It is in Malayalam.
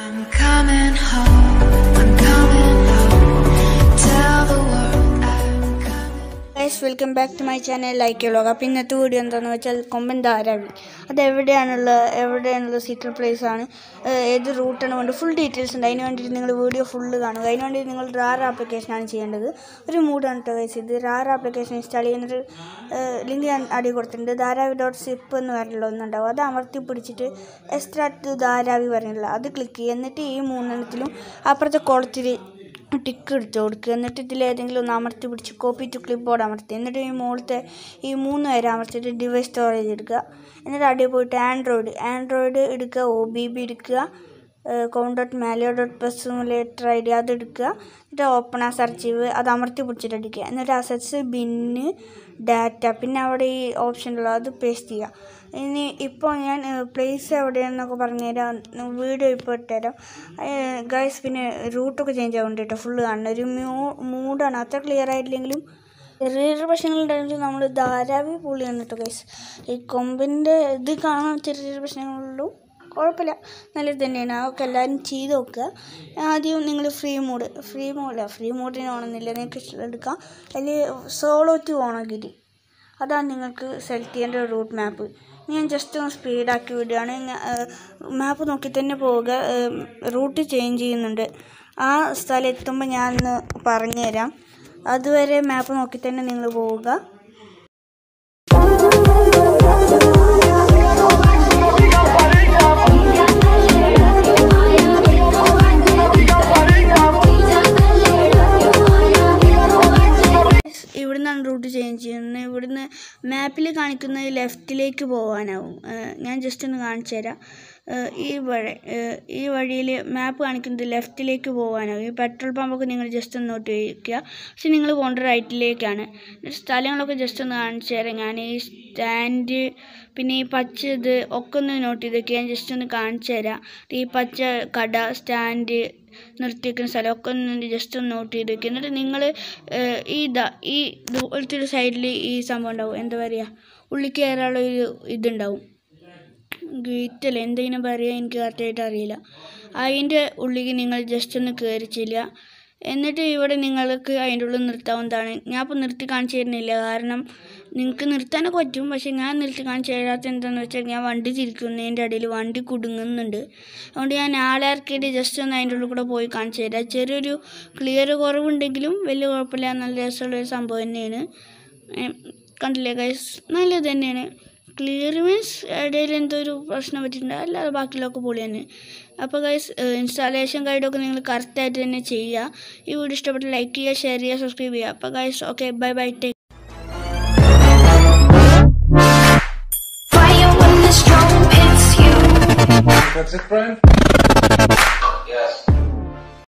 I'm coming home. I'm coming home. Tell the world I'm coming. Guys welcome back to my channel like vlog അപ്പോൾ ഇന്നത്തെ വീഡിയോ എന്താണെന്ന് വെച്ചാൽ കൊമ്പൻ ധാരാവി അത് എവിടെയാണുള്ള എവിടെയാണുള്ള സീക്രട്ട് പ്ലേസ് ആണ് ഏഹ് ഏത് റൂട്ടാണ് വേണ്ടത് ഫുൾ ഡീറ്റെയിൽസ് ഉണ്ട് അതിന് വേണ്ടിയിട്ട് നിങ്ങൾ വീഡിയോ ഫുള്ള് കാണുക അതിന് വേണ്ടി നിങ്ങൾ റാർ ആപ്ലിക്കേഷനാണ് ചെയ്യേണ്ടത് ഒരു മൂഡാണ് കേട്ടോ ഗൈസ് ഇത് റാർ ആപ്ലിക്കേഷൻ ഇൻസ്റ്റാൾ ചെയ്യുന്നൊരു ലിങ്ക് ഞാൻ അടി കൊടുത്തിട്ടുണ്ട് ധാരാവി ഡോട്ട് സിപ്പ് എന്ന് പറഞ്ഞുള്ള ഒന്നുണ്ടാവും അത് അമർത്തി പിടിച്ചിട്ട് എക്സ്ട്രാക്ട് ധാരാവി പറഞ്ഞിട്ടുള്ള അത് ക്ലിക്ക് ചെയ്യുക എന്നിട്ട് ഈ മൂന്നെണ്ണത്തിലും അപ്പുറത്തെ കുളത്തിൽ ടിക്ക് എടുത്ത് കൊടുക്കുക എന്നിട്ട് ഇതിൽ ഏതെങ്കിലും ഒന്ന് അമർത്തി പിടിച്ച് കോപ്പി ടു ക്ലിപ്പ് ബോർഡ് അമർത്തി എന്നിട്ട് ഈ മുകളിലത്തെ ഈ മൂന്ന് പേര് അമർത്തിയിട്ട് ഡിവൈസ് സ്റ്റോറേജ് എടുക്കുക എന്നിട്ട് അടിയിൽ പോയിട്ട് ആൻഡ്രോയിഡ് ആൻഡ്രോയിഡ് എടുക്കുക ഒ ബി ബി എടുക്കുക കോൺ ഡോട്ട് മാലിയോ dot plus simulator I D അത് എടുക്കുക എന്നിട്ട് ഓപ്പൺ ആ സെർച്ച് അത് അമർത്തി പിടിച്ചിട്ട് അടിക്കുക എന്നിട്ട് അസറ്റ്സ് ബിന്ന് ഡാറ്റ പിന്നെ അവിടെ ഈ ഓപ്ഷനുള്ള അത് പേസ്റ്റ് ചെയ്യുക ഇനി ഇപ്പോൾ ഞാൻ പ്ലേസ് എവിടെയാണെന്നൊക്കെ പറഞ്ഞുതരാം വീഡിയോ ഇപ്പോൾ ഇട്ടുതരാം ഗൈസ് പിന്നെ റൂട്ടൊക്കെ ചേഞ്ച് ആവുന്നുണ്ട് കേട്ടോ ഫുള്ള് കാണുന്നത് ഒരു മ്യൂ മൂഡാണ് അത്ര ക്ലിയർ ആയിട്ടില്ലെങ്കിലും ചെറിയ ചെറിയ പ്രശ്നങ്ങളുണ്ടെങ്കിൽ നമ്മൾ ധാരാവി പൊളിയാണ് കേട്ടോ ഗൈസ് ഈ കൊമ്പിൻ്റെ ഇത് കാണാൻ ചെറിയ ചെറിയ പ്രശ്നങ്ങളുള്ളൂ കുഴപ്പമില്ല നല്ലത് തന്നെയാണ് അതൊക്കെ എല്ലാവരും ചെയ്ത് നോക്കുക ആദ്യം നിങ്ങൾ ഫ്രീ മോഡ് ഫ്രീ മോഡല്ല ഫ്രീ മോഡിന് ഓണമെന്നില്ല നിങ്ങൾക്ക് ഇഷ്ടം എടുക്കാം അതിൽ സോളോ ടു ഓണഗിരി അതാണ് നിങ്ങൾക്ക് സെലക്ട് ചെയ്യേണ്ട ഒരു റൂട്ട് മാപ്പ് ഞാൻ ജസ്റ്റ് ഒന്ന് സ്പീഡാക്കി വിടുകയാണ് മാപ്പ് നോക്കി തന്നെ പോവുക റൂട്ട് ചേഞ്ച് ചെയ്യുന്നുണ്ട് ആ സ്ഥലം എത്തുമ്പോൾ ഞാനൊന്ന് പറഞ്ഞുതരാം അതുവരെ മാപ്പ് നോക്കി തന്നെ നിങ്ങൾ പോവുക ഇവിടുന്നാണ് റൂട്ട് ചേഞ്ച് ചെയ്യുന്നത് ഇവിടുന്ന് മാപ്പിൽ കാണിക്കുന്നത് ലെഫ്റ്റിലേക്ക് പോകാനാവും ഏഹ് ഞാൻ ജസ്റ്റ് ഒന്ന് കാണിച്ചു തരാം ഏഹ് ഈ വഴി ഏഹ് ഈ വഴിയിൽ മാപ്പ് കാണിക്കുന്നത് ലെഫ്റ്റിലേക്ക് പോകാനാവും ഈ പെട്രോൾ പമ്പൊക്കെ നിങ്ങൾ ജസ്റ്റ് ഒന്ന് നോട്ട് വയ്ക്കുക പക്ഷെ നിങ്ങൾ പോകേണ്ട റൈറ്റിലേക്കാണ് സ്ഥലങ്ങളൊക്കെ ജസ്റ്റ് ഒന്ന് കാണിച്ചു തരാം ഞാൻ ഈ സ്റ്റാൻഡ് പിന്നെ ഈ പച്ച ഇത് ഒക്കെ ഒന്ന് നോട്ട് ചെയ്ത് വെക്കുക ഞാൻ ജസ്റ്റ് ഒന്ന് കാണിച്ചു തരാം ഈ പച്ച കട സ്റ്റാൻഡ് നിർത്തി വെക്കുന്ന സ്ഥലമൊക്കെ ഒന്ന് ജസ്റ്റ് ഒന്ന് നോട്ട് ചെയ്ത് വെക്കുക എന്നിട്ട് നിങ്ങൾ ഈ ഇതാ ഈ ഇതുപോലത്തെ ഒരു സൈഡിൽ ഈ സംഭവം ഉണ്ടാവും എന്താ പറയുക ഉള്ളിൽ കയറാനുള്ള ഒരു ഇതുണ്ടാവും ഗേറ്റല്ല എന്തെങ്കിലും പറയുക എനിക്ക് കറക്റ്റായിട്ട് അറിയില്ല അതിൻ്റെ ഉള്ളിലേക്ക് നിങ്ങൾ ജസ്റ്റ് ഒന്ന് കയറി ചെല്ലുക എന്നിട്ട് ഇവിടെ നിങ്ങൾക്ക് അതിൻ്റെ ഉള്ളിൽ നിർത്താവുന്നതാണ് ഞാൻ ഇപ്പോൾ നിർത്തി കാണിച്ചു തരുന്നില്ല കാരണം നിങ്ങൾക്ക് നിർത്താനൊക്കെ പറ്റും പക്ഷേ ഞാൻ നിർത്തി കാണിച്ചു തരാത്ത എന്താണെന്ന് വെച്ചാൽ ഞാൻ വണ്ടി തിരിക്കുന്നതിൻ്റെ ഇടയിൽ വണ്ടി കുടുങ്ങുന്നുണ്ട് അതുകൊണ്ട് ഞാൻ ആളെ ഇറക്കിയിട്ട് ജസ്റ്റ് ഒന്ന് അതിൻ്റെ ഉള്ളിൽ കൂടെ പോയി കാണിച്ചു തരാം ചെറിയൊരു ക്ലിയർ കുറവുണ്ടെങ്കിലും വലിയ കുഴപ്പമില്ല നല്ല രസമുള്ളൊരു സംഭവം തന്നെയാണ് ഏം, കണ്ടില്ലേ ഗൈസ് നല്ലത് തന്നെയാണ് ക്ലിയർ മീൻസ് ഇടയിൽ എന്തോ ഒരു പ്രശ്നം പറ്റിയിട്ടുണ്ട് അല്ലാതെ ബാക്കിയുള്ളതൊക്കെ പൊളി തന്നെ അപ്പോൾ ഗൈസ് ഇൻസ്റ്റാളേഷൻ ഗൈഡൊക്കെ നിങ്ങൾ കറക്റ്റായിട്ട് തന്നെ ചെയ്യുക ഈ വീഡിയോ ഇഷ്ടപ്പെട്ട് ലൈക്ക് ചെയ്യുക ഷെയർ ചെയ്യുക സബ്സ്ക്രൈബ് ചെയ്യുക അപ്പോൾ guys okay bye bye take Fire when the strong hits you. That's it, Brian?